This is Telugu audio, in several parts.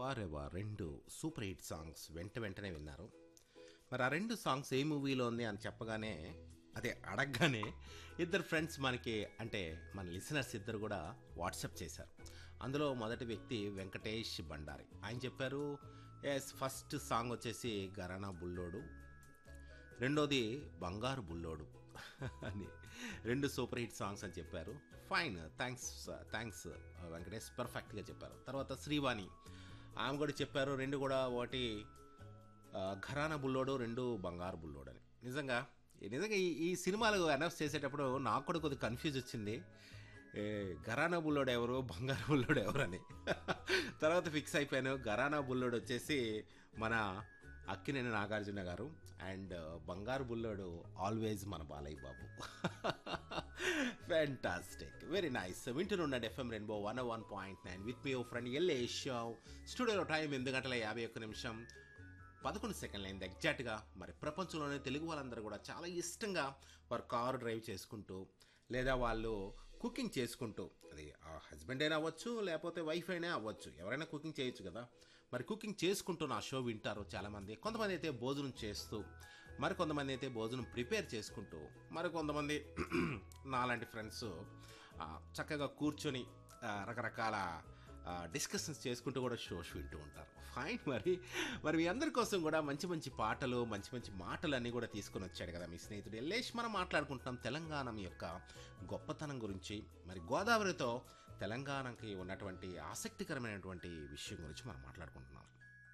వారెవా రెండు సూపర్ హిట్ సాంగ్స్ వెంట వెంటనే విన్నారు మరి ఆ రెండు సాంగ్స్ ఏ మూవీలో ఉంది అని చెప్పగానే అదే అడగగానే ఇద్దరు ఫ్రెండ్స్ మనకి అంటే మన లిసనర్స్ ఇద్దరు కూడా వాట్సాప్ చేశారు అందులో మొదటి వ్యక్తి వెంకటేష్ బండారి ఆయన చెప్పారు ఎస్ ఫస్ట్ సాంగ్ వచ్చేసి గరానా బుల్లోడు రెండోది బంగారు బుల్లోడు అని రెండు సూపర్ హిట్ సాంగ్స్ అని చెప్పారు ఫైన్ థ్యాంక్స్ థ్యాంక్స్ వెంకటేష్ పర్ఫెక్ట్గా చెప్పారు తర్వాత శ్రీవాణి ఆమె కూడా చెప్పారు రెండు కూడా ఒకటి ఆ, ఘరానా బుల్లోడు రెండు బంగారు బుల్లోడు అని నిజంగా నిజంగా ఈ ఈ సినిమాలు అనౌన్స్ చేసేటప్పుడు నాకు కూడా కొద్దిగా కన్ఫ్యూజ్ వచ్చింది ఏ, ఘరానా బుల్లోడు ఎవరు బంగారు బుల్లోడు ఎవరు అని తర్వాత ఫిక్స్ అయిపోయాను ఘరానా బుల్లోడు వచ్చేసి మన అక్కినేని నాగార్జున గారు అండ్ బంగారు బుల్లోడు ఆల్వేజ్ మన Balayya Babu fantastic very nice వింటున్నాడు FM rainbow one one point nine with me ఓ ఫ్రెండ్ ఎల్ఏ షో స్టూడియోలో టైం ఎనిమిది గంటల యాభై ఒక్క నిమిషం పదకొండు సెకండ్లు అయింది ఎగ్జాక్ట్గా మరి ప్రపంచంలోనే తెలుగు వాళ్ళందరూ కూడా చాలా ఇష్టంగా వారు కారు డ్రైవ్ చేసుకుంటూ లేదా వాళ్ళు కుకింగ్ చేసుకుంటూ అది ఆ హస్బెండ్ అయినా అవ్వచ్చు లేకపోతే వైఫ్ అయినా అవ్వచ్చు ఎవరైనా కుకింగ్ చేయొచ్చు కదా మరి కుకింగ్ చేసుకుంటూ నా షో వింటారు చాలామంది కొంతమంది అయితే భోజనం చేస్తూ మరి కొంతమంది అయితే భోజనం ప్రిపేర్ చేసుకుంటూ మరి కొంతమంది నాలాంటి ఫ్రెండ్స్ చక్కగా కూర్చొని ఆ, రకరకాల డిస్కషన్స్ చేసుకుంటూ కూడా షోస్ వింటూ ఉంటారు ఫైన్ మరి మరి మీ అందరి కోసం కూడా మంచి మంచి పాటలు మంచి మంచి మాటలు అన్నీ కూడా తీసుకొని వచ్చాడు కదా మీ స్నేహితుడు ఎల్లేష్ మనం మాట్లాడుకుంటున్నాం తెలంగాణ యొక్క గొప్పతనం గురించి మరి గోదావరితో తెలంగాణకి ఉన్నటువంటి ఆసక్తికరమైనటువంటి విషయం గురించి మనం మాట్లాడుకుంటున్నాం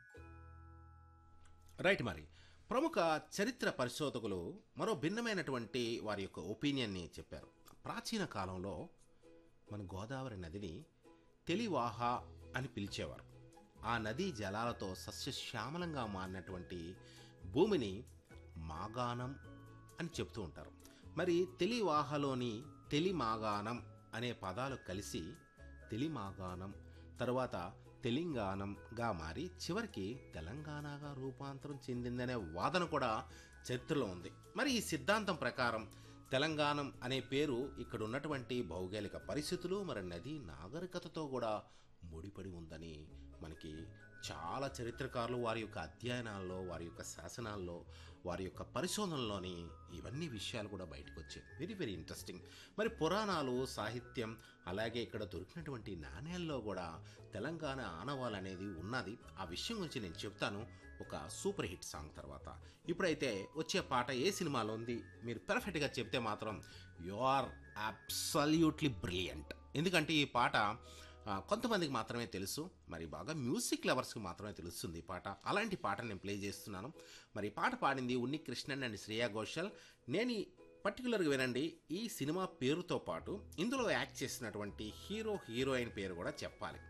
రైట్ మరి ప్రముఖ చరిత్ర పరిశోధకులు మరో భిన్నమైనటువంటి వారి యొక్క ఒపీనియన్ని చెప్పారు ప్రాచీన కాలంలో మన గోదావరి నదిని తెలివాహ అని పిలిచేవారు ఆ నదీ జలాలతో సస్యశ్యామలంగా మారినటువంటి భూమిని మాగాణం అని చెప్తూ ఉంటారు మరి తెలివాహలోని తెలిమాగాణం అనే పదాలు కలిసి తెలిమాగాణం తరువాత తెలంగాణంగా మారి చివరికి తెలంగాణగా రూపాంతరం చెందిందనే వాదన కూడా చరిత్రలో ఉంది మరి ఈ సిద్ధాంతం ప్రకారం తెలంగాణం అనే పేరు ఇక్కడ ఉన్నటువంటి భౌగోళిక పరిస్థితులు మరి నది నాగరికతతో కూడా ముడిపడి ఉందని మనకి చాలా చరిత్రకారులు వారి యొక్క అధ్యయనాల్లో వారి యొక్క శాసనాల్లో వారి యొక్క పరిశోధనలోని ఇవన్నీ విషయాలు కూడా బయటకు వచ్చాయి వెరీ వెరీ ఇంట్రెస్టింగ్ మరి పురాణాలు సాహిత్యం అలాగే ఇక్కడ దొరికినటువంటి నాణ్యాల్లో కూడా తెలంగాణ ఆనవాళ్ళు అనేది ఉన్నది ఆ విషయం గురించి నేను చెప్తాను ఒక సూపర్ హిట్ సాంగ్ తర్వాత ఇప్పుడైతే వచ్చే పాట ఏ సినిమాలో ఉంది మీరు పర్ఫెక్ట్గా చెప్తే మాత్రం యు ఆర్ అబ్సల్యూట్లీ బ్రిలియంట్ ఎందుకంటే ఈ పాట ఆ, కొంతమందికి మాత్రమే తెలుసు మరి బాగా మ్యూజిక్ లవర్స్కి మాత్రమే తెలుస్తుంది ఈ పాట అలాంటి పాటను నేను ప్లే చేస్తున్నాను మరి ఈ పాట పాడింది ఉన్ని కృష్ణన్ అండ్ శ్రేయా ఘోషల్ నేను ఈ పర్టికులర్గా వినండి ఈ సినిమా పేరుతో పాటు ఇందులో యాక్ట్ చేసినటువంటి హీరో హీరోయిన్ పేరు కూడా చెప్పాలి